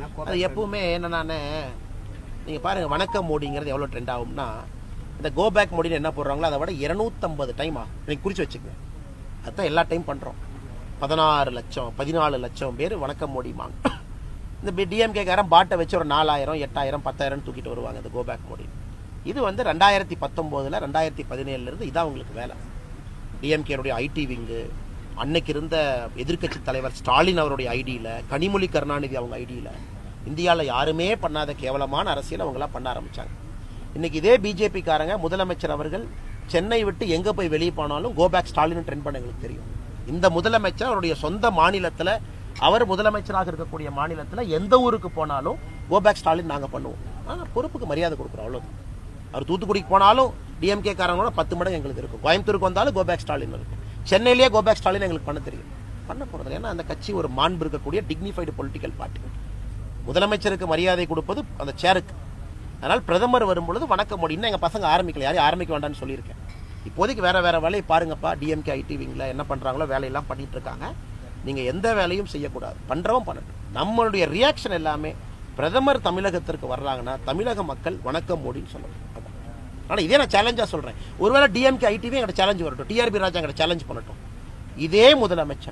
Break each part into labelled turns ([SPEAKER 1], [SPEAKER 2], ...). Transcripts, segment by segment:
[SPEAKER 1] அது எப்பவுமே என்னன்னா நீங்கள் பாருங்கள் வணக்கம் மோடிங்கிறது எவ்வளோ ட்ரெண்ட் ஆகும்னா இந்த கோ பேக் மோடின்னு என்ன போடுறாங்களோ அதை விட இரநூத்தம்பது டைம் ஆகும் நீங்கள் குறித்து வச்சுக்கங்க அதுதான் எல்லா டைம் பண்ணுறோம் பதினாறு லட்சம் பதினாலு லட்சம் பேர் வணக்கம் மோடிமாங்க இந்த டிஎம்கேக்காரன் பாட்டை வச்சு ஒரு நாலாயிரம் எட்டாயிரம் பத்தாயிரம் தூக்கிட்டு வருவாங்க இந்த கோ பேக் மோடி இது வந்து ரெண்டாயிரத்தி பத்தொம்போதில் ரெண்டாயிரத்தி பதினேழுலேருந்து இதான் உங்களுக்கு வேலை டிஎம்கேனுடைய ஐடி விங்கு அன்னைக்கு இருந்த எதிர்க்கட்சி தலைவர் ஸ்டாலின் அவருடைய ஐடியில் கனிமொழி கருணாநிதி அவங்க ஐடியில் இந்தியாவில் யாருமே பண்ணாத கேவலமான அரசியல் அவங்களாம் பண்ண ஆரம்பிச்சாங்க இன்னைக்கு இதே பிஜேபி காரங்க முதலமைச்சர் அவர்கள் சென்னை விட்டு எங்கே போய் வெளியே போனாலும் கோபேக் ஸ்டாலின் ட்ரெண்ட் பண்ண எங்களுக்கு தெரியும் இந்த முதலமைச்சர் அவருடைய சொந்த மாநிலத்தில் அவர் முதலமைச்சராக இருக்கக்கூடிய மாநிலத்தில் எந்த ஊருக்கு போனாலும் கோபேக் ஸ்டாலின் நாங்கள் பண்ணுவோம் ஆனால் பொறுப்புக்கு மரியாதை கொடுக்குறோம் அவ்வளோதான் அவர் தூத்துக்குடிக்கு போனாலும் டிஎம்கே காரங்களோட பத்து மடங்கு எங்களுக்கு இருக்கும் கோயம்புத்தூருக்கு வந்தாலும் கோபேக் ஸ்டாலின் இருக்கும் சென்னையிலேயே கோபேக் ஸ்டாலின் எங்களுக்கு பண்ண தெரியும் பண்ண போகிறது ஏன்னா அந்த கட்சி ஒரு மாண்பு இருக்கக்கூடிய டிக்னிஃபைடு பொலிட்டிக்கல் பார்ட்டி முதலமைச்சருக்கு மரியாதை கொடுப்பது அந்த சேருக்கு அதனால் பிரதமர் வரும்பொழுது வணக்கம் மோடி இன்னும் எங்கள் பசங்க ஆரம்பிக்கல யாரையும் ஆரம்பிக்க வேண்டாம்னு சொல்லியிருக்கேன் இப்போதைக்கு வேற வேற வேலையை பாருங்கப்பா டிஎம்கே ஐடி விங்கில் என்ன பண்ணுறாங்களோ வேலையெல்லாம் பண்ணிட்டு இருக்காங்க நீங்கள் எந்த வேலையும் செய்யக்கூடாது பண்ணுறவன் பண்ணட்டும் நம்மளுடைய ரியாக்ஷன் எல்லாமே பிரதமர் தமிழகத்திற்கு வர்றாங்கன்னா தமிழக மக்கள் வணக்கம் மோடின்னு சொல்லணும் அதான். ஆனா இதே நான் சேலஞ்சா சொல்றேன் ஒருவேளை டிஎம்கே ஐடிவி எங்கிட்ட சேலஞ்ச் வரட்டும் டிஆர்பி ராஜா எங்கிட்ட சேலஞ்ச் பண்ணட்டும் இதே முதலமைச்சர்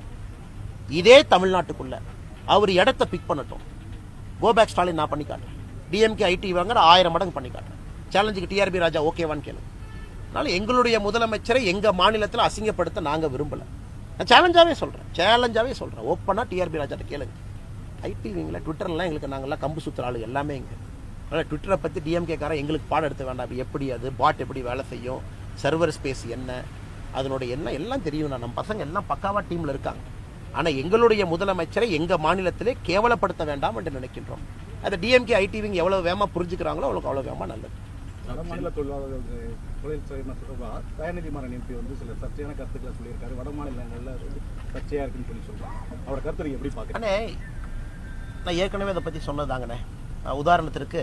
[SPEAKER 1] இதே தமிழ்நாட்டுக்குள்ள அவர் இடத்த பிக் பண்ணட்டும் கோபேக் ஸ்டாலின் நான் பண்ணி காட்டுறேன் டிஎம்கே ஐடி வாங்குற ஆயிரம் மடங்கு பண்ணி காட்டுறேன் சேலஞ்சுக்கு டிஆர்பி ராஜா ஓகேவான்னு கேளு அதனால எங்களுடைய முதலமைச்சரை எங்க மாநிலத்தில் அசிங்கப்படுத்த நாங்க விரும்பல நான் சேலஞ்சாவே சொல்றேன் சேலஞ்சாவே சொல்றேன் ஓப்பனா டிஆர்பி ராஜாட்ட கேளுங்க ஐடி விங்கில் ட்விட்டர்லாம் எங்களுக்கு நாங்கள்லாம் கம்பு சுத்துற ஆளு எல்லாமே இங்க அதனால் ட்விட்டரை பற்றி டிஎம்கேக்காரன் எங்களுக்கு பாடம் எடுத்த வேண்டாம் இப்ப எப்படி அது பாட் எப்படி வேலை செய்யும் சர்வர் ஸ்பேஸ் என்ன அதனுடைய என்ன எல்லாம் தெரியும் நம்ம பசங்க எல்லாம் பக்காவா டீம்ல இருக்காங்க ஆனா எங்களுடைய முதலமைச்சரை எங்க மாநிலத்திலே கேவலப்படுத்த வேண்டாம் என்று நினைக்கின்றோம் அதை டிஎம்கே ஐடிவிங் எவ்வளவு வேகமா புரிஞ்சுக்கிறாங்களோ அவ்வளவு அவ்வளவு வேகமா நல்லது
[SPEAKER 2] வட மாநில தொழிலாளர்கள் தொழில்துறை தொடர்பாக தயாநிதி மாறன் எம்பி வந்து சில சர்ச்சையான கருத்துக்களை சொல்லியிருக்காரு வட மாநிலங்கள்ல அது வந்து சர்ச்சையா இருக்குன்னு சொல்லி சொல்றாங்க அவரோட கருத்தை நீங்க எப்படி பாக்குறீங்க
[SPEAKER 1] அண்ணே நான் ஏற்கனவே அதை பற்றி சொன்னதாங்கண்ணே அஹ் உதாரணத்திற்கு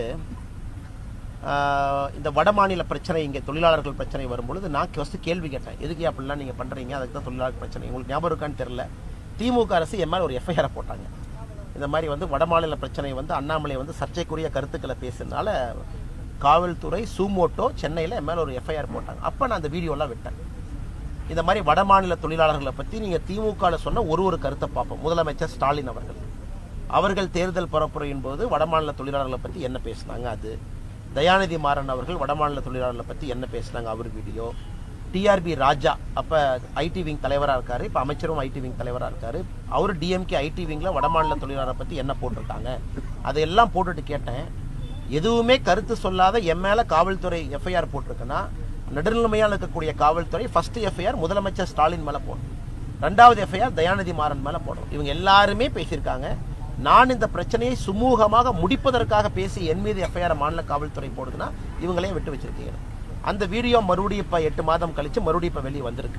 [SPEAKER 1] அஹ் இந்த வட மாநில பிரச்சனை இங்கே தொழிலாளர்கள் பிரச்சனை வரும்பொழுது நான் ஃபஸ்ட்டு கேள்வி கேட்டேன் எதுக்கு அப்படிலாம் நீங்கள் பண்ணுறீங்க அதுக்கு தான் தொழிலாளர் பிரச்சனை உங்களுக்கு ஞாபகம் இருக்கான்னு தெரில திமுக அரசு என் மேலே ஒரு எஃப்ஐஆரை போட்டாங்க இந்த மாதிரி வந்து வட மாநில பிரச்சனை வந்து அண்ணாமலை வந்து சர்ச்சைக்குரிய கருத்துக்களை பேசுனால காவல்துறை சூமோட்டோ சென்னையில் என் மேலே ஒரு எஃப்ஐஆர் போட்டாங்க அப்போ நான் அந்த வீடியோலாம் விட்டேன் இந்த மாதிரி வட மாநில தொழிலாளர்களை பற்றி நீங்கள் திமுகவில் சொன்ன ஒரு ஒரு கருத்தை பார்ப்போம் முதலமைச்சர் ஸ்டாலின் அவர்கள் அவர்கள் தேர்தல் பரப்புரையின் போது வடமாநில தொழிலாளர்களை பற்றி என்ன பேசினாங்க அது தயாநிதி மாறன் அவர்கள் வடமாநில தொழிலாளர்களை பற்றி என்ன பேசினாங்க அவர் வீடியோ டிஆர்பி ராஜா அப்போ ஐடி விங் தலைவராக இருக்காரு இப்போ அமைச்சரும் ஐடி விங் தலைவராக இருக்காரு அவர் டிஎம்கே ஐடி விங்கில் வடமாநில தொழிலாளரை பற்றி என்ன போட்டிருக்காங்க அதையெல்லாம் போட்டுட்டு கேட்டேன் எதுவுமே கருத்து சொல்லாத என் மேலே காவல்துறை எஃப்ஐஆர் போட்டிருக்குன்னா நடுநிலைமையாக இருக்கக்கூடிய காவல்துறை ஃபர்ஸ்ட் எஃப்ஐஆர் முதலமைச்சர் ஸ்டாலின் மேலே போடணும் ரெண்டாவது எஃப்ஐஆர் தயாநிதி மாறன் மேலே போடணும் இவங்க எல்லாருமே பேசியிருக்காங்க நான் இந்த பிரச்சனையை சுமூகமாக முடிப்பதற்காக பேசி என் மீது எஃப்ஐஆர் மாநில காவல்துறை போடுதுன்னா இவங்களே விட்டு வச்சிருக்கீங்க அந்த வீடியோ மறுபடியும் இப்போ எட்டு மாதம் கழிச்சு மறுபடியும் இப்போ வெளியே வந்திருக்கு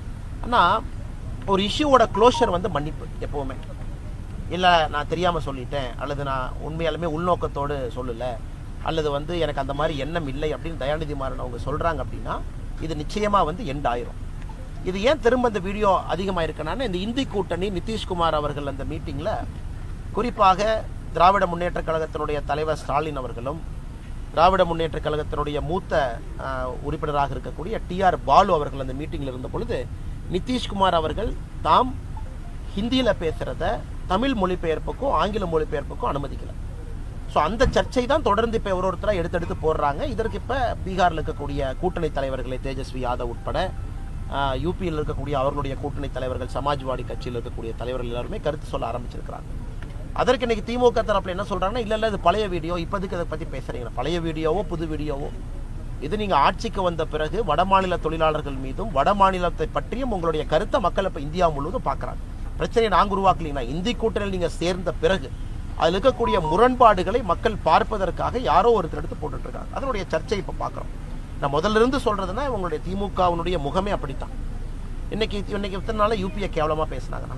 [SPEAKER 1] ஆனால் ஒரு இஷ்யூவோட க்ளோஷர் வந்து மன்னிப்பு எப்பவுமே இல்லை நான் தெரியாமல் சொல்லிட்டேன் அல்லது நான் உண்மையாலுமே உள்நோக்கத்தோடு சொல்லலை அல்லது வந்து எனக்கு அந்த மாதிரி எண்ணம் இல்லை அப்படின்னு தயாநிதி மாறன் அவங்க சொல்கிறாங்க அப்படின்னா இது நிச்சயமாக வந்து எண்ட் ஆயிரும் இது ஏன் திரும்ப இந்த வீடியோ அதிகமாக இருக்குன்னா இந்த இந்தி கூட்டணி நிதிஷ்குமார் அவர்கள் அந்த மீட்டிங்கில் குறிப்பாக திராவிட முன்னேற்றக் கழகத்தினுடைய தலைவர் ஸ்டாலின் அவர்களும் திராவிட முன்னேற்றக் கழகத்தினுடைய மூத்த ஆஹ், உறுப்பினராக இருக்கக்கூடிய டிஆர் பாலு அவர்கள் அந்த மீட்டிங்கில் இருந்த பொழுது நிதிஷ்குமார் அவர்கள் தாம் ஹிந்தியில் பேசுகிறத தமிழ் மொழிபெயர்ப்புக்கும் ஆங்கில மொழிபெயர்ப்புக்கும் அனுமதிக்கல ஸோ அந்த சர்ச்சை தான் தொடர்ந்து இப்போ ஒரு ஒருத்தராக எடுத்தெடுத்து போடுறாங்க இதற்கு இப்போ பீகாரில் இருக்கக்கூடிய கூட்டணி தலைவர்களை தேஜஸ்வி யாதவ் உட்பட யூபியில் இருக்கக்கூடிய அவர்களுடைய கூட்டணி தலைவர்கள் சமாஜ்வாடி கட்சியில் இருக்கக்கூடிய தலைவர்கள் எல்லாருமே கருத்து சொல்ல ஆரம்பிச்சிருக்கிறாங்க அதற்கு இன்னைக்கு திமுக தரப்புல என்ன சொல்றாங்கன்னா இல்ல இல்ல இது பழைய வீடியோ இப்போதைக்கு அதை பத்தி பேசுறீங்க பழைய வீடியோவோ புது வீடியோவோ இது நீங்க ஆட்சிக்கு வந்த பிறகு வடமாநில தொழிலாளர்கள் மீதும் வடமாநிலத்தை பற்றியும் உங்களுடைய கருத்தை மக்கள் இப்ப இந்தியா முழுவதும் பார்க்கறாங்க பிரச்சனையை நாங்க உருவாக்கலீங்கன்னா இந்தி கூட்டணியில் நீங்க சேர்ந்த பிறகு அதில் இருக்கக்கூடிய முரண்பாடுகளை மக்கள் பார்ப்பதற்காக யாரோ ஒருத்தர் எடுத்து போட்டுட்டு இருக்காங்க அதனுடைய சர்ச்சை இப்ப பார்க்கறோம் நான் முதல்ல இருந்து சொல்றதுன்னா உங்களுடைய திமுகவினுடைய முகமே அப்படித்தான் இன்னைக்கு இன்னைக்கு இத்தனை நாளா யூபியை கேவலமா பேசினாங்கண்ணா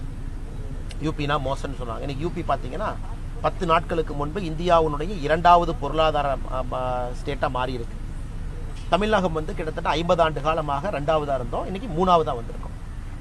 [SPEAKER 1] யூபினா மோசம்னு சொன்னாங்க இன்னைக்கு யூபி பார்த்தீங்கன்னா பத்து நாட்களுக்கு முன்பு இந்தியாவினுடைய இரண்டாவது பொருளாதார ஸ்டேட்டாக மாறி இருக்கு தமிழகம் வந்து கிட்டத்தட்ட ஐம்பது ஆண்டு காலமாக ரெண்டாவதா இருந்தோம் இன்னைக்கு மூணாவதா வந்திருக்கோம்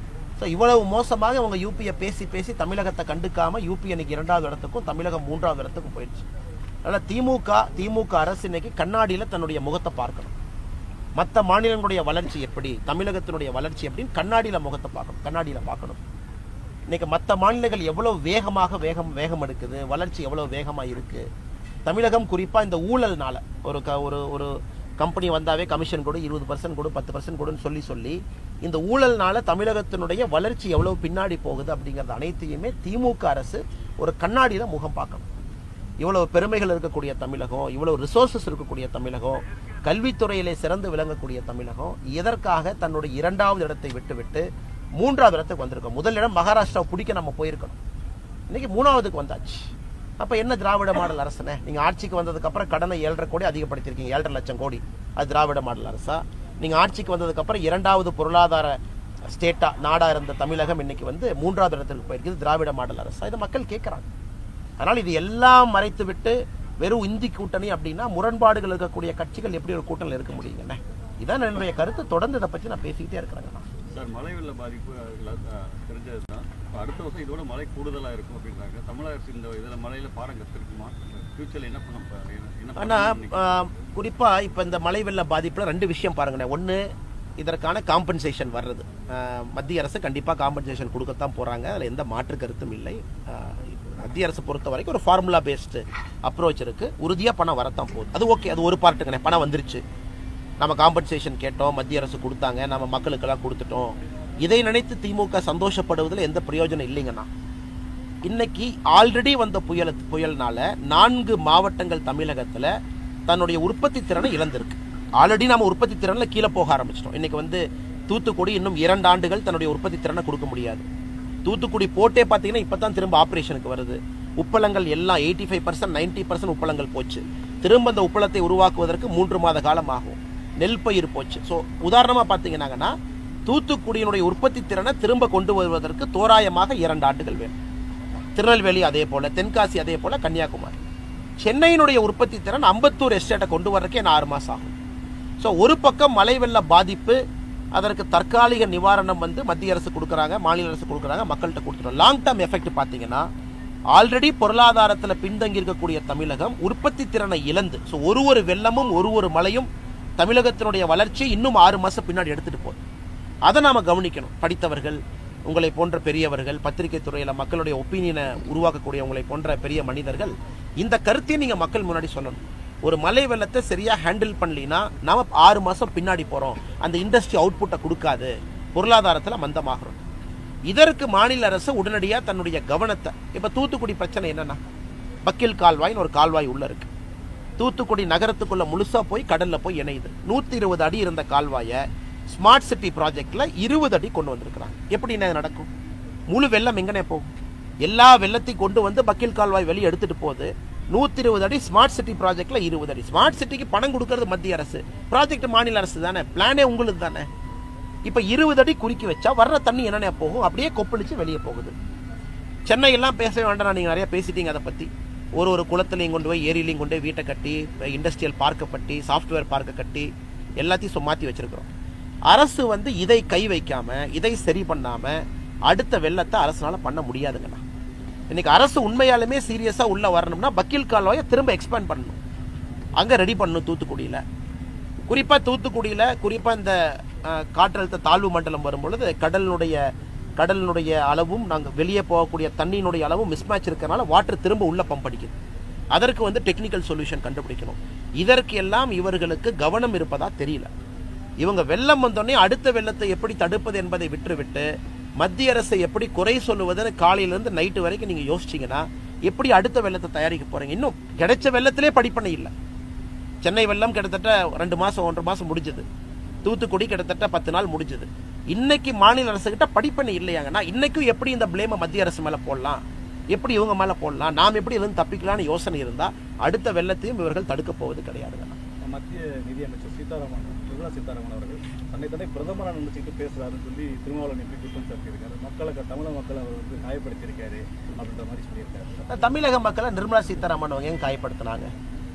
[SPEAKER 1] ஸோ இவ்வளவு மோசமாக அவங்க யூபியை பேசி பேசி தமிழகத்தை கண்டுக்காம யூபி இன்னைக்கு இரண்டாவது இடத்துக்கும் தமிழகம் மூன்றாவது இடத்துக்கும் போயிடுச்சு அதனால் திமுக திமுக அரசு இன்னைக்கு கண்ணாடியில் தன்னுடைய முகத்தை பார்க்கணும் மற்ற மாநிலங்களுடைய வளர்ச்சி எப்படி தமிழகத்தினுடைய வளர்ச்சி எப்படின்னு கண்ணாடியில் முகத்தை பார்க்கணும் கண்ணாடியில் பார்க்கணும் இன்னைக்கு மற்ற மாநிலங்கள் எவ்வளவு வேகமாக வேகம் வேகம் எடுக்குது வளர்ச்சி எவ்வளவு வேகமாக இருக்கு தமிழகம் குறிப்பாக இந்த ஊழல்னால ஒரு க ஒரு ஒரு கம்பெனி வந்தாவே கமிஷன் கொடு இருபது பர்சன்ட் கொடு பத்து பர்சன்ட் கொடுன்னு சொல்லி சொல்லி இந்த ஊழல்னால தமிழகத்தினுடைய வளர்ச்சி எவ்வளவு பின்னாடி போகுது அப்படிங்கிறது அனைத்தையுமே திமுக அரசு ஒரு கண்ணாடியில் முகம் பார்க்கணும் இவ்வளவு பெருமைகள் இருக்கக்கூடிய தமிழகம் இவ்வளவு ரிசோர்சஸ் இருக்கக்கூடிய தமிழகம் கல்வித்துறையிலே சிறந்து விளங்கக்கூடிய தமிழகம் எதற்காக தன்னுடைய இரண்டாவது இடத்தை விட்டுவிட்டு மூன்றாவது இடத்துக்கு வந்திருக்கோம் முதல் இடம் மகாராஷ்டிரா பிடிக்க நம்ம போயிருக்கணும் இன்னைக்கு மூணாவதுக்கு வந்தாச்சு அப்ப என்ன திராவிட மாடல் அரசுனே நீங்க ஆட்சிக்கு வந்ததுக்கு அப்புறம் கடனை ஏழரை கோடி அதிகப்படுத்திருக்கீங்க ஏழரை லட்சம் கோடி அது திராவிட மாடல் அரசா நீங்க ஆட்சிக்கு வந்ததுக்கு அப்புறம் இரண்டாவது பொருளாதார ஸ்டேட்டா நாடா இருந்த தமிழகம் இன்னைக்கு வந்து மூன்றாவது இடத்திற்கு போயிருக்குது திராவிட மாடல் அரசா இதை மக்கள் கேட்கறாங்க அதனால் இது எல்லாம் மறைத்து விட்டு வெறும் இந்தி கூட்டணி அப்படின்னா முரண்பாடுகள் இருக்கக்கூடிய கட்சிகள் எப்படி ஒரு கூட்டணியில் இருக்க முடியுங்கண்ணே இதான் என்னுடைய கருத்து தொடர்ந்து இதை பற்றி நான் பேசிக்கிட்டே இருக்கிறேங்கண்ணா
[SPEAKER 3] சார் மழை வெள்ள பாதிப்பு தெரிஞ்சது தான் அடுத்த வருஷம் இதோட மழை கூடுதலாக இருக்கும் அப்படின்றாங்க தமிழக அரசு இந்த இதில் மழையில பாடம் கற்றுருக்குமா ஃபியூச்சரில் என்ன பண்ண ப- என்ன
[SPEAKER 1] ஆனா
[SPEAKER 3] பண்ணணும்னு
[SPEAKER 1] ஆஹ், குறிப்பா இப்ப இந்த மழை வெள்ள பாதிப்புல ரெண்டு விஷயம் பாருங்கண்ணே ஒண்ணு இதற்கான காம்பன்சேஷன் வர்றது ஆஹ், மத்திய அரசு கண்டிப்பா காம்பன்சேஷன் கொடுக்கத்தான் போறாங்க அதுல எந்த மாற்று கருத்தும் இல்லை ஆஹ், மத்திய அரசு பொறுத்த வரைக்கும் ஒரு ஃபார்முலா பேஸ்டு அப்ரோச் இருக்கு உறுதியா பணம் வரத்தான் போகுது அது ஓகே அது ஒரு பார்ட்டுங்கண்ணே பணம் வந்துருச்சு நம்ம காம்பன்சேஷன் கேட்டோம் மத்திய அரசு கொடுத்தாங்க நம்ம மக்களுக்கெல்லாம் கொடுத்துட்டோம் இதை நினைத்து திமுக சந்தோஷப்படுவதில் எந்த பிரயோஜனம் இல்லைங்கண்ணா இன்னைக்கு ஆல்ரெடி வந்த புயல் புயல்னால நான்கு மாவட்டங்கள் தமிழகத்துல தன்னுடைய உற்பத்தி திறனை இழந்திருக்கு ஆல்ரெடி நம்ம உற்பத்தி திறன்ல கீழே போக ஆரம்பிச்சிட்டோம் இன்னைக்கு வந்து தூத்துக்குடி இன்னும் இரண்டு ஆண்டுகள் தன்னுடைய உற்பத்தி திறனை கொடுக்க முடியாது தூத்துக்குடி போட்டே பார்த்தீங்கன்னா இப்பதான் திரும்ப ஆபரேஷனுக்கு வருது உப்பளங்கள் எல்லாம் eighty five percent ninety percent உப்பளங்கள் போச்சு திரும்ப அந்த உப்பளத்தை உருவாக்குவதற்கு மூன்று மாத காலம் ஆகும் நெல் பயிர் போச்சு ஸோ உதாரணமா பார்த்தீங்கன்னாங்கன்னா தூத்துக்குடியினுடைய உற்பத்தி திறனை திரும்ப கொண்டு வருவதற்கு தோராயமாக இரண்டு ஆண்டுகள் வேணும் திருநெல்வேலி அதே போல தென்காசி அதே போல கன்னியாகுமரி சென்னையினுடைய உற்பத்தி திறன் அம்பத்தூர் எஸ்டேட்டை கொண்டு வர்றதுக்கே இன்னும் ஆறு மாசம் ஆகும் ஸோ ஒரு பக்கம் மழை வெள்ள பாதிப்பு அதற்கு தற்காலிக நிவாரணம் வந்து மத்திய அரசு கொடுக்குறாங்க மாநில அரசு கொடுக்குறாங்க மக்கள்கிட்ட கொடுத்துரும் லாங் டேர்ம் எஃபெக்ட் பார்த்தீங்கன்னா ஆல்ரெடி பொருளாதாரத்தில் பின்தங்கி இருக்கக்கூடிய தமிழகம் உற்பத்தி திறனை இழந்து ஸோ ஒரு ஒரு வெள்ளமும் ஒரு ஒரு மழையும் தமிழகத்தினுடைய வளர்ச்சி இன்னும் ஆறு மாசம் பின்னாடி எடுத்துட்டு போகுது அதை நாம கவனிக்கணும் படித்தவர்கள் உங்களை போன்ற பெரியவர்கள் பத்திரிகை துறையில மக்களுடைய ஒப்பீனியனை உருவாக்கக்கூடிய உங்களை போன்ற பெரிய மனிதர்கள் இந்த கருத்தையும் நீங்க மக்கள் முன்னாடி சொல்லணும் ஒரு மழை வெள்ளத்தை சரியா ஹேண்டில் பண்ணலினா நாம ஆறு மாசம் பின்னாடி போறோம் அந்த இண்டஸ்ட்ரி அவுட்புட்டை கொடுக்காது பொருளாதாரத்துல மந்தமாகிறோம் இதற்கு மாநில அரசு உடனடியா தன்னுடைய கவனத்தை இப்ப தூத்துக்குடி பிரச்சனை என்னன்னா பக்கில் கால்வாய்னு ஒரு கால்வாய் உள்ள இருக்கு தூத்துக்குடி நகரத்துக்குள்ள முழுசா போய் கடல்ல போய் இணையுது நூத்தி இருபது அடி இருந்த கால்வாயை ஸ்மார்ட் சிட்டி ப்ராஜெக்ட்ல இருபது அடி கொண்டு வந்திருக்கிறாங்க எப்படி இது நடக்கும் முழு வெள்ளம் எங்கனே போகும் எல்லா வெள்ளத்தையும் கொண்டு வந்து பக்கில் கால்வாய் வெளியே எடுத்துட்டு போகுது நூத்தி இருபது அடி ஸ்மார்ட் சிட்டி ப்ராஜெக்ட்ல இருபது அடி ஸ்மார்ட் சிட்டிக்கு பணம் கொடுக்கறது மத்திய அரசு ப்ராஜெக்ட் மாநில அரசு தானே பிளானே உங்களுக்கு தானே இப்ப இருபது அடி குறுக்கி வச்சா வர்ற தண்ணி என்னென்ன போகும் அப்படியே கொப்பளிச்சு வெளியே போகுது சென்னை எல்லாம் பேச வேண்டாம் நீங்க நிறைய பேசிட்டீங்க அதை பத்தி ஒரு ஒரு குளத்துலையும் கொண்டு போய் ஏரியிலையும் கொண்டு போய் வீட்டை கட்டி இண்டஸ்ட்ரியல் பார்க்கை கட்டி சாஃப்ட்வேர் பார்க்கை கட்டி எல்லாத்தையும் சு- மாத்தி வச்சிருக்கிறோம் அரசு வந்து இதை கை வைக்காம இதை சரி பண்ணாம அடுத்த வெள்ளத்தை அரசுனால பண்ண முடியாதுங்கண்ணா இன்னைக்கு அரசு உண்மையாலுமே சீரியஸா உள்ள வரணும்னா பக்கீல் கால்வாயை திரும்ப எக்ஸ்பேண்ட் பண்ணணும் அங்க ரெடி பண்ணணும் தூத்துக்குடியில குறிப்பா தூத்துக்குடியில குறிப்பா இந்த அஹ், காற்றழுத்த தாழ்வு மண்டலம் வரும்பொழுது கடலினுடைய கடலினுடைய அளவும் நாங்க வெளியே போகக்கூடிய தண்ணியினுடைய அளவும் மிஸ்மேட்ச் இருக்கறனால வாட்டர் திரும்ப உள்ள பம்ப் அடிக்குது அதற்கு வந்து டெக்னிக்கல் சொல்யூஷன் கண்டுபிடிக்கணும் இதற்கு எல்லாம் இவர்களுக்கு கவனம் இருப்பதா தெரியல இவங்க வெள்ளம் வந்தோடனே அடுத்த வெள்ளத்தை எப்படி தடுப்பது என்பதை விட்டுவிட்டு மத்திய அரசை எப்படி குறை சொல்லுவதுன்னு காலையில இருந்து நைட்டு வரைக்கும் நீங்க யோசிச்சீங்கன்னா எப்படி அடுத்த வெள்ளத்தை தயாரிக்க போறீங்க இன்னும் கிடைச்ச வெள்ளத்திலே படிப்பனை இல்லை சென்னை வெள்ளம் கிட்டத்தட்ட ரெண்டு மாசம் ஒன்றரை மாசம் முடிஞ்சது தூத்துக்குடி கிட்டத்தட்ட பத்து நாள் முடிஞ்சது இன்னைக்கு மாநில அரசு கிட்ட படிப்பனை இல்லையாங்கன்னா இன்னைக்கும் எப்படி இந்த பிளேமை மத்திய அரசு மேல போடலாம் எப்படி இவங்க மேல போடலாம் நாம் எப்படி இருந்து தப்பிக்கலாம்னு யோசனை இருந்தா அடுத்த வெள்ளத்தையும் இவர்கள் தடுக்க போவது கிடையாதுங்க
[SPEAKER 2] மத்திய நிதியமைச்சர் சீதாராமன் நிர்மலா சீதாராமன் அவர்கள் தன்னை தன்னை பிரதமராக நினைச்சிட்டு பேசுறாருன்னு சொல்லி திருமாவளவன் எப்படி குற்றம் சாட்டியிருக்காரு மக்களை தமிழக மக்களை அவர் வந்து காயப்படுத்தியிருக்காரு அப்படின்ற மாதிரி சொல்லியிருக்காரு
[SPEAKER 1] தமிழக மக்களை நிர்மலா சீதாராமன் அவங்க ஏன் காயப்படுத்தினாங்க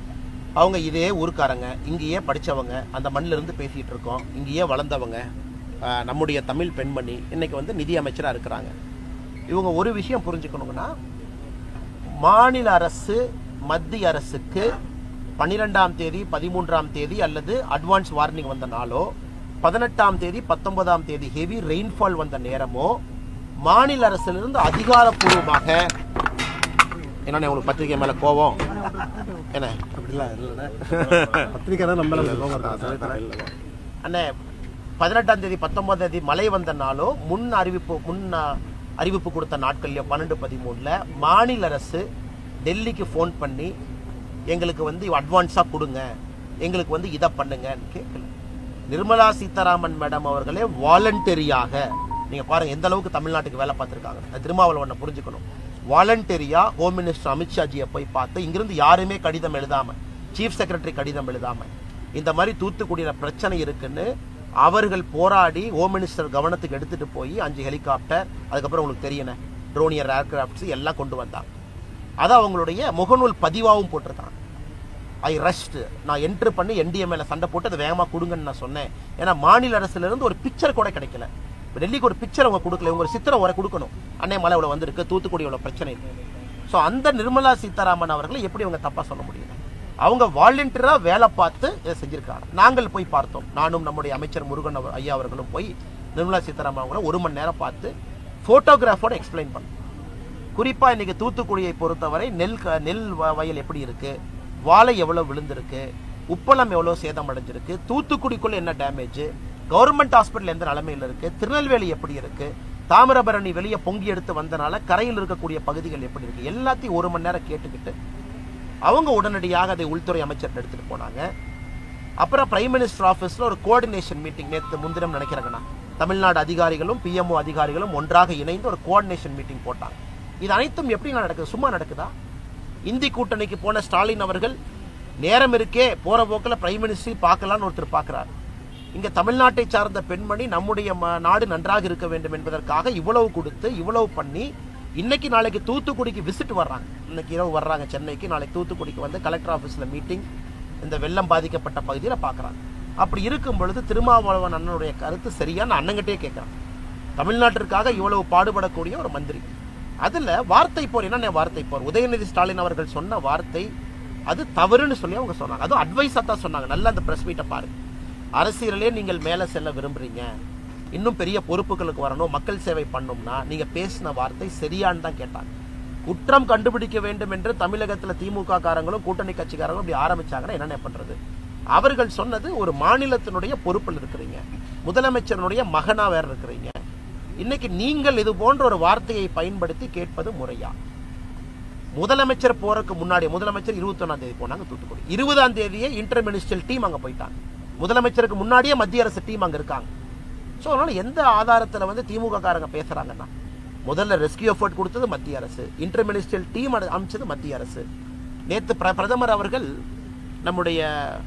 [SPEAKER 1] அவங்க இதே ஊர்க்காரங்க இங்கேயே படிச்சவங்க அந்த மண்ணில இருந்து பேசிட்டு இருக்கோம் இங்கேயே வளர்ந்தவங்க அஹ், நம்முடைய தமிழ் பெண்மணி இன்னைக்கு வந்து நிதி அமைச்சராக இருக்கிறாங்க இவங்க ஒரு விஷயம் புரிஞ்சுக்கணுங்கன்னா மாநில அரசு மத்திய அரசுக்கு பன்னிரெண்டாம் தேதி பதிமூன்றாம் தேதி அல்லது அட்வான்ஸ் வார்னிங் வந்த நாளோ பதினெட்டாம் தேதி பத்தொன்பதாம் தேதி ஹெவி ரெயின்ஃபால் வந்த நேரமோ மாநில அரசிலிருந்து அதிகாரப்பூர்வமாக என்ன உங்களுக்கு பத்திரிகை மேல கோவம் என்ன
[SPEAKER 4] அப்படிலாம் இல்லைண்ணே பத்திரிக்கை தான் நம்மள கோவம்
[SPEAKER 1] அண்ணே பதினெட்டாம் தேதி பத்தொன்பதாம் தேதி மழை வந்த நாளோ முன் அறிவிப்பு முன் அ, அறிவிப்பு கொடுத்த நாட்கள்லயோ பன்னெண்டு பதிமூணுல மாநில அரசு டெல்லிக்கு ஃபோன் பண்ணி எங்களுக்கு வந்து அட்வான்ஸா கொடுங்க எங்களுக்கு வந்து இதை பண்ணுங்கன்னு கேட்கல நிர்மலா சீதாராமன் மேடம் அவர்களே வாலண்டரியாக நீங்க பாருங்க எந்த அளவுக்கு தமிழ்நாட்டுக்கு வேலை பார்த்திருக்காங்க அது திருமாவளவனை புரிஞ்சுக்கணும் வாலண்டரியா ஹோம் மினிஸ்டர் அமித்ஷாஜியை போய் பார்த்து இங்கிருந்து யாருமே கடிதம் எழுதாம சீஃப் செக்ரட்டரி கடிதம் எழுதாம இந்த மாதிரி தூத்துக்குடியில பிரச்சனை இருக்குன்னு அவர்கள் போராடி ஹோம் மினிஸ்டர் கவனத்துக்கு எடுத்துட்டு போய் அஞ்சு ஹெலிகாப்டர் அதுக்கப்புறம் உங்களுக்கு தெரியன ட்ரோனியர் ஏர்கிராஃப்ட்ஸ் எல்லாம் கொண்டு வந்தாங்க அதை அவங்களுடைய முகநூல் பதிவாகவும் போட்டிருக்காங்க ஐ ரஷ்ட் நான் என்ட்ரு பண்ணி என்டிஎம்ஏல சண்டை போட்டு அதை வேகமாக கொடுங்கன்னு நான் சொன்னேன் ஏன்னா மாநில அரசுல இருந்து ஒரு பிக்சர் கூட கிடைக்கல இப்ப டெல்லிக்கு ஒரு பிக்சர் அவங்க கொடுக்கல இவங்க ஒரு சித்திரம் வரை கொடுக்கணும் அன்னை மலை இவ்வளோ வந்திருக்கு தூத்துக்குடி இவ்வளோ பிரச்சனை இருக்கு ஸோ அந்த நிர்மலா சீதாராமன் அவர்களை எப்படி அவங்க தப்பா சொல்ல முடியும் அவங்க வாலண்டியரா வேலை பார்த்து இதை செஞ்சிருக்காங்க நாங்கள் போய் பார்த்தோம் நானும் நம்முடைய அமைச்சர் முருகன் அவர் ஐயா அவர்களும் போய் நிர்மலா சீதாராமன் அவங்களை ஒரு மணி நேரம் பார்த்து போட்டோகிராஃபோட எக்ஸ்பிளைன் பண்ணோம் குறிப்பா இன்னைக்கு தூத்துக்குடியை பொறுத்தவரை நெல் க- நெல் வ- வயல் எப்படி இருக்கு வாழை எவ்வளவு விழுந்திருக்கு உப்பளம் எவ்வளவு சேதம் அடைஞ்சிருக்கு தூத்துக்குடிக்குள்ள என்ன டேமேஜ் கவர்மெண்ட் ஹாஸ்பிட்டல் எந்த நிலைமையில் இருக்கு திருநெல்வேலி எப்படி இருக்கு தாமிரபரணி வெளியே பொங்கி எடுத்து வந்தனால கரையில் இருக்கக்கூடிய பகுதிகள் எப்படி இருக்கு எல்லாத்தையும் ஒரு மணி நேரம் கேட்டுக்கிட்டு அவங்க உடனடியாக அதை உள்துறை அமைச்சர் எடுத்துட்டு போனாங்க அப்புறம் பிரைம் மினிஸ்டர் ஆஃபீஸ்ல ஒரு கோஆர்டினேஷன் மீட்டிங் நேற்று முன்தினம் நினைக்கிறேங்கண்ணா தமிழ்நாடு அதிகாரிகளும் பிஎம்ஓ அதிகாரிகளும் ஒன்றாக இணைந்து ஒரு கோஆர்டினேஷன் மீட்டிங் போட்டாங்க இது அனைத்தும் எப்படி நடக்குது சும்மா நடக்குதா இந்தி கூட்டணிக்கு போன ஸ்டாலின் அவர்கள் நேரம் இருக்கே போற போக்கில் பிரைம் மினிஸ்டர் பார்க்கலாம்னு ஒருத்தர் பார்க்கிறார் இங்க தமிழ்நாட்டை சார்ந்த பெண்மணி நம்முடைய ம- நாடு நன்றாக இருக்க வேண்டும் என்பதற்காக இவ்வளவு கொடுத்து இவ்வளவு பண்ணி இன்னைக்கு நாளைக்கு தூத்துக்குடிக்கு விசிட் வர்றாங்க இன்னைக்கு இரவு வர்றாங்க சென்னைக்கு நாளைக்கு தூத்துக்குடிக்கு வந்து கலெக்டர் ஆபீஸ்ல மீட்டிங் இந்த வெள்ளம் பாதிக்கப்பட்ட பகுதியில பார்க்கறாங்க அப்படி இருக்கும் பொழுது திருமாவளவன் அண்ணனுடைய கருத்து சரியான அண்ணங்கிட்டே கேட்கறான் தமிழ்நாட்டிற்காக இவ்வளவு பாடுபடக்கூடிய ஒரு மந்திரி அதுல வார்த்தை போர் என்ன வார்த்தை போர் உதயநிதி ஸ்டாலின் அவர்கள் சொன்ன வார்த்தை அது தவறுன்னு சொல்லி அவங்க சொன்னாங்க அதுவும் அட்வைஸா தான் சொன்னாங்க நல்லா அந்த பிரஸ் மீட்டை பாருங்க அரசியலே நீங்கள் மேல செல்ல விரும்புறீங்க இன்னும் பெரிய பொறுப்புகளுக்கு வரணும் மக்கள் சேவை பண்ணணும்னா நீங்க பேசின வார்த்தை சரியான்னு தான் கேட்டாங்க குற்றம் கண்டுபிடிக்க வேண்டும் என்று தமிழகத்துல திமுக காரங்களும் கூட்டணி கட்சிக்காரங்களும் இப்படி ஆரம்பிச்சாங்கன்னா என்னென்ன பண்றது அவர்கள் சொன்னது ஒரு மாநிலத்தினுடைய பொறுப்பில் இருக்கிறீங்க முதலமைச்சருடைய மகனா வேற இருக்கிறீங்க இன்னைக்கு நீங்கள் இது போன்ற ஒரு வார்த்தையை பயன்படுத்தி கேட்பது முறையா முதலமைச்சர் போறதுக்கு முன்னாடி முதலமைச்சர் இருபத்தி ஒன்னாம் தேதி போனாங்க தூத்துக்குடி இருபதாம் தேதியே இன்டர் மினிஸ்டர் டீம் அங்க போயிட்டாங்க முதலமைச்சருக்கு முன்னாடியே மத்திய அரசு டீம் அங்க இருக்காங்க ஸோ அதனால எந்த ஆதாரத்துல வந்து திமுக காரங்க பேசுறாங்கன்னா முதல்ல ரெஸ்கியூ எஃபர்ட் கொடுத்தது மத்திய அரசு இன்டர் மினிஸ்டர் டீம் அமைச்சது மத்திய அரசு நேத்து பிர- பிரதமர் அவர்கள் நம்முடைய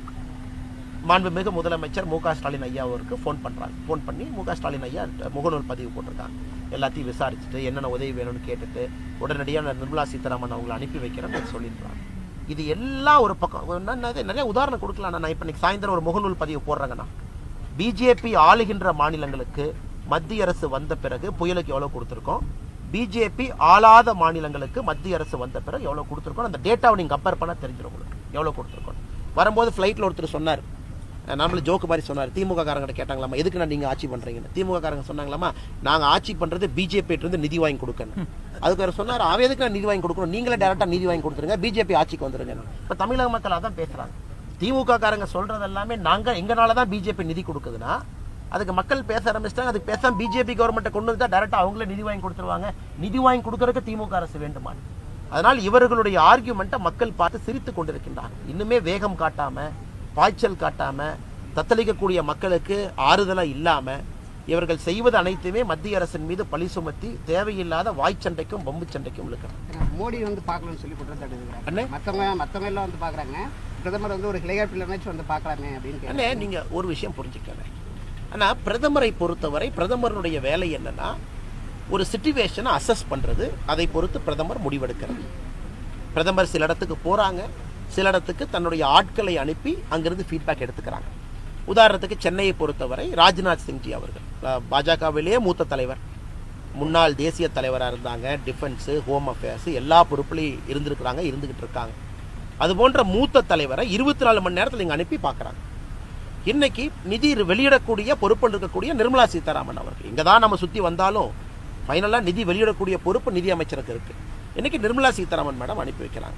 [SPEAKER 1] மாண்புமிகு முதலமைச்சர் மு க ஸ்டாலின் ஐயா அவருக்கு ஃபோன் பண்றாங்க ஃபோன் பண்ணி மு க ஸ்டாலின் ஐயா முகநூல் பதிவு போட்டிருக்காங்க எல்லாத்தையும் விசாரிச்சுட்டு என்னென்ன உதவி வேணும்னு கேட்டுட்டு உடனடியாக நான் நிர்மலா சீதாராமன் அவங்களை அனுப்பி வைக்கிறேன்னு சொல்லியிருக்காங்க இது எல்லாம் ஒரு பக்கம் என்னது, நிறைய உதாரணம் கொடுக்கலாம் நான் இப்போ இன்னைக்கு சாயந்தரம் ஒரு முகநூல் பதிவு போடுறேங்கண்ணா பிஜேபி ஆளுகின்ற மாநிலங்களுக்கு மத்திய அரசு வந்த பிறகு புயலுக்கு எவ்வளவு கொடுத்துருக்கோம் பிஜேபி ஆளாத மாநிலங்களுக்கு மத்திய அரசு வந்த பிறகு எவ்வளவு கொடுத்துருக்கோம் அந்த டேட்டாவை நீங்க கம்பேர் பண்ண தெரிஞ்சிடும் உங்களுக்கு எவ்வளவு கொடுத்துருக்கோம் வரும்போது ஃப்ளைட்ல ஒருத்தர் சொன்னார் அஹ் நம்மள ஜோக்கு மாதிரி சொன்னார் திமுக காரங்க கேட்டாங்களாமா எதுக்கு நான் நீங்க ஆட்சி பண்றீங்கன்னு திமுக காரங்க சொன்னாங்களாமா நாங்க ஆட்சி பண்றது பிஜேபி இருந்து நிதி வாங்கி கொடுக்கணும் அதுக்கு அவர் சொன்னார் அவன் எதுக்கு நான் நிதி வாங்கி கொடுக்கணும் நீங்களே டேரக்டா நிதி வாங்கி கொடுத்துருங்க பிஜேபி ஆட்சிக்கு வந்துருங்க இப்ப தமிழக மக்கள் அதான் பேசுறாங்க திமுக காரங்க சொல்றது எல்லாமே நாங்க எங்கனால தான் பிஜேபி நிதி கொடுக்குதுன்னா அதுக்கு மக்கள் பேச ஆரம்பிச்சிட்டாங்க அதுக்கு பேசாம பிஜேபி கவர்மெண்ட்டை கொண்டு வந்தா டேரக்டா அவங்களே நிதி வாங்கி கொடுத்துருவாங்க நிதி வாங்கி கொடுக்கறதுக்கு திமுக அரசு வேண்டுமா அதனால் இவர்களுடைய ஆர்கியூமெண்ட்டை மக்கள் பார்த்து சிரித்து கொண்டிருக்கின்றாங்க இன்னுமே வேகம் காட்டாம பாய்ச்சல் காட்டாம தத்தளிக்கக்கூடிய மக்களுக்கு ஆறுதலா இல்லாம இவர்கள் செய்வது அனைத்துமே மத்திய அரசின் மீது பழி சுமத்தி தேவையில்லாத வாய்ச்சண்டைக்கும் பம்பு சண்டைக்கும் இழுக்கிறாங்க
[SPEAKER 5] மோடி வந்து பார்க்கணும்னு சொல்லி குற்றச்சாட்டு
[SPEAKER 1] அண்ணே?
[SPEAKER 5] இருக்கிறாங்க மற்றவங்க மற்றவங்க எல்லாம் வந்து பார்க்குறாங்க பிரதமர் வந்து ஒரு ஹெலிகாப்டர்லனாச்சும் வந்து பார்க்கலாமே அப்படின்னு கேட்டாங்க
[SPEAKER 1] அண்ணே நீங்க ஒரு விஷயம் புரிஞ்சுக்கணும் ஆனா பிரதமரை பொறுத்தவரை பிரதமருடைய வேலை என்னன்னா ஒரு சிச்சுவேஷனை அசஸ் பண்றது அதை பொறுத்து பிரதமர் முடிவெடுக்கிறது பிரதமர் சில இடத்துக்கு போறாங்க சில இடத்துக்கு தன்னுடைய ஆட்களை அனுப்பி அங்கிருந்து ஃபீட்பேக் எடுத்துக்கிறாங்க உதாரணத்துக்கு சென்னையை பொறுத்தவரை ராஜ்நாத் சிங்ஜி அவர்கள் அஹ், பாஜகவிலேயே மூத்த தலைவர் முன்னாள் தேசிய தலைவராக இருந்தாங்க டிஃபென்ஸு ஹோம் அஃபேர்ஸ் எல்லா பொறுப்புலையும் இருந்திருக்கிறாங்க இருந்துகிட்டு இருக்காங்க அது போன்ற மூத்த தலைவரை இருபத்தி நாலு மணி நேரத்தில் இங்கே அனுப்பி பார்க்குறாங்க இன்னைக்கு நிதி வெளியிடக்கூடிய பொறுப்பில் இருக்கக்கூடிய நிர்மலா சீதாராமன் அவர்கள் இங்கே தான் நம்ம சுற்றி வந்தாலும் ஃபைனலாக நிதி வெளியிடக்கூடிய பொறுப்பு நிதி அமைச்சருக்கு இருக்கு இன்னைக்கு நிர்மலா சீதாராமன் மேடம் அனுப்பி வைக்கிறாங்க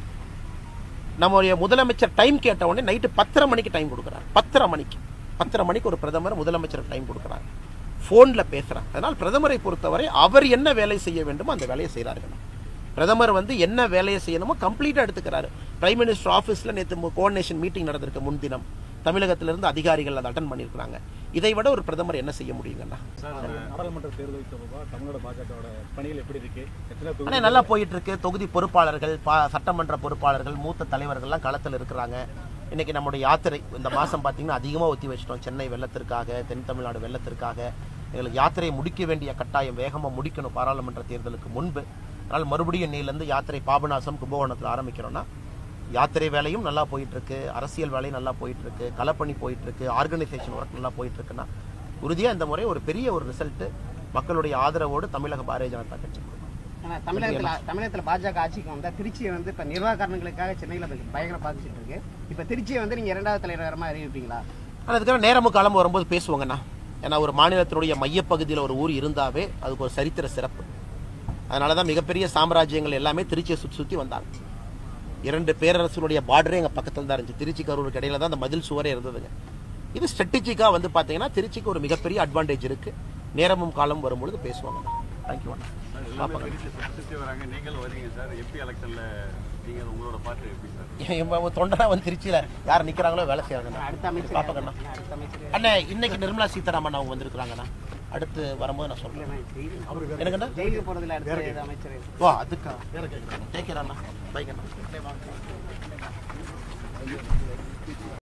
[SPEAKER 1] நம்முடைய முதலமைச்சர் டைம் கேட்ட உடனே நைட்டு பத்தரை மணிக்கு டைம் கொடுக்குறாரு பத்தரை மணிக்கு பத்தரை மணிக்கு ஒரு பிரதமர் முதலமைச்சர் டைம் கொடுக்குறாங்க ஃபோனில் பேசுகிறாங்க அதனால் பிரதமரை பொறுத்தவரை அவர் என்ன வேலை செய்ய வேண்டுமோ அந்த வேலையை செய்கிறார்கள் பிரதமர் வந்து என்ன வேலையை செய்யணுமோ கம்ப்ளீட்டாக எடுத்துக்கிறாரு பிரைம் மினிஸ்டர் ஆஃபீஸில் நேற்று கோஆர்டினேஷன் மீட்டிங் நடந்திருக்கு முன்தினம் தமிழகத்திலிருந்து அதிகாரிகள் அதை அட்டன் பண்ணியிருக்கிறாங்க இதை விட ஒரு பிரதமர் என்ன செய்ய முடியுங்கண்ணா
[SPEAKER 2] நாடாளுமன்ற தேர்தல் தொடர்பாக தமிழ்நாடு பாஜகவோட பணிகள் எப்படி இருக்கு எத்தனை தொகுதி
[SPEAKER 1] ஆனால் நல்லா போயிட்டு இருக்கு தொகுதி பொறுப்பாளர்கள் பா சட்டமன்ற பொறுப்பாளர்கள் மூத்த தலைவர்கள்லாம் களத்தில் இருக்கிறாங்க இன்னைக்கு நம்முடைய யாத்திரை இந்த மாதம் பார்த்தீங்கன்னா அதிகமாக ஒத்தி வச்சிட்டோம் சென்னை வெள்ளத்திற்காக தென் தமிழ்நாடு வெள்ளத்திற்காக எங்களுக்கு யாத்திரையை முடிக்க வேண்டிய கட்டாயம் வேகமாக முடிக்கணும் பாராளுமன்ற தேர்தலுக்கு முன்பு அதனால் மறுபடியும் இன்னையிலேருந்து யாத்திரை பாபநாசம் கும்பகோணத்தில் ஆரம்பிக்கிறோன்னா யாத்திரை வேலையும் நல்லா போயிட்டு இருக்கு அரசியல் வேலையும் நல்லா போயிட்டு இருக்கு களப்பணி போயிட்டு இருக்கு ஆர்கனைசேஷன் ஒர்க் நல்லா போயிட்டு இருக்குன்னா உறுதியாக இந்த முறை ஒரு பெரிய ஒரு ரிசல்ட் மக்களுடைய ஆதரவோடு தமிழக பாரதிய ஜனதா கட்சி கொடுக்கும்
[SPEAKER 5] ஆனா தமிழகத்துல தமிழகத்துல பாஜக ஆட்சிக்கு வந்தா திருச்சியை வந்து இப்ப நிர்வாக காரணங்களுக்காக சென்னையில பயங்கர பாதிச்சுட்டு இருக்கு இப்ப திருச்சியை வந்து நீங்க இரண்டாவது தலைநகரமா அறிவிப்பீங்களா
[SPEAKER 1] ஆனால் அதுக்காக நேரமும் காலம் வரும்போது பேசுவாங்கண்ணா ஏன்னா ஒரு மாநிலத்தினுடைய மையப்பகுதியில் ஒரு ஊர் இருந்தாவே அதுக்கு ஒரு சரித்திர சிறப்பு அதனால தான் மிகப்பெரிய சாம்ராஜ்யங்கள் எல்லாமே திருச்சியை சுற்றி சுற்றி வந்தாங்க இரண்டு பேரரசுடைய பார்டரே எங்கள் பக்கத்தில் தான் இருந்துச்சு திருச்சி கரூருக்கு இடையில தான் அந்த மதில் சுவரே இருந்ததுங்க இது ஸ்ட்ராட்டஜிக்காக வந்து பார்த்தீங்கன்னா திருச்சிக்கு ஒரு மிகப்பெரிய அட்வான்டேஜ் இருக்கு நேரமும் காலம் வரும்பொழுது பேசுவாங்க தேங்க்யூ அண்ணா
[SPEAKER 3] சார் எல்லாமே திருச்சி சுற்றி சுற்றி வராங்க நீங்களும் வரீங்க சார் எம்பி எலெக்ஷனில் நீங்கள் உங்களோட பாட்டு எப்படி சார்
[SPEAKER 1] இவன் தொண்டனா வந்து திருச்சியில் யார் நிற்கிறாங்களோ வேலை செய்யாங்கண்ணா
[SPEAKER 5] அடுத்த அமைச்சர்
[SPEAKER 1] பாப்பகண்ணா
[SPEAKER 5] அடுத்த அமைச்சர்
[SPEAKER 1] அண்ணே இன்னைக்கு நிர்மலா சீதாராமன் அவங்க வந்திருக்கிறாங்கண்ணா அடுத்து வரும்போது நான் சொல்றேன் எனக்குண்ணா
[SPEAKER 5] ஜெயிலுக்கு போறதுல அடுத்த அமைச்சர்
[SPEAKER 1] வா அதுக்கா டேக் கேர் அண்ணா பைக் அண்ணா